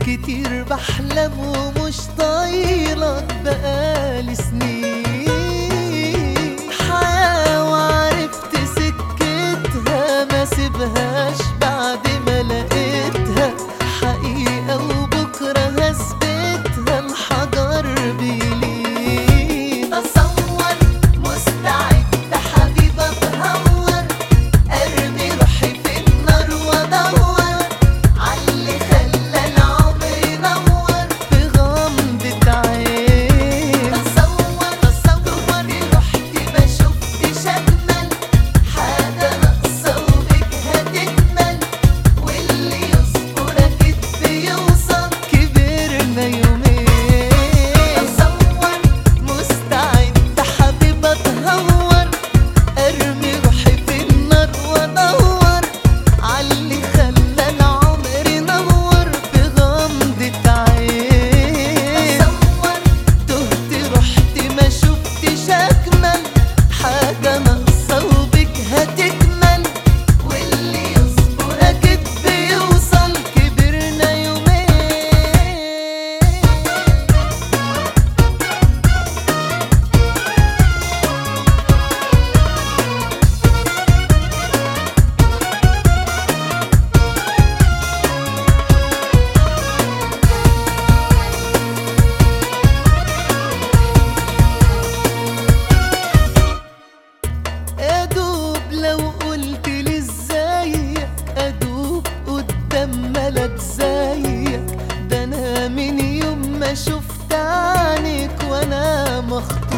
كتير بحلم ومش طايلك بقالي سنين حياة وعرفت سكتها ما سيبهاش بعد ما لقيتها حقيقة وبكرة هثبتها الحجر بيلين تصور مستعد حبيب اتهور ارمي روحي في النار وادور عاللي خلى العمر ينور بغمضة عين تصور تصور رحت ما شفتش اجمل حاجة ناقصة وبك هتكمل واللي يصبر اكيد بيوصل كبرنا يومين تصور مستعد حبيب اتهور ارمي روحي في النار وادور عاللي خلى العمر ينور بغمضة عين تصور تهت رحت ما شفتش اجمل حاجة ناقصة وبك هتكمل واللي يصبر اكيد بيوصل كبرنا يومين ادوب لو قلت لي ازيك ادوب قدام ملك زيك ده انا من يوم ما شفت عينك وانا مخطوط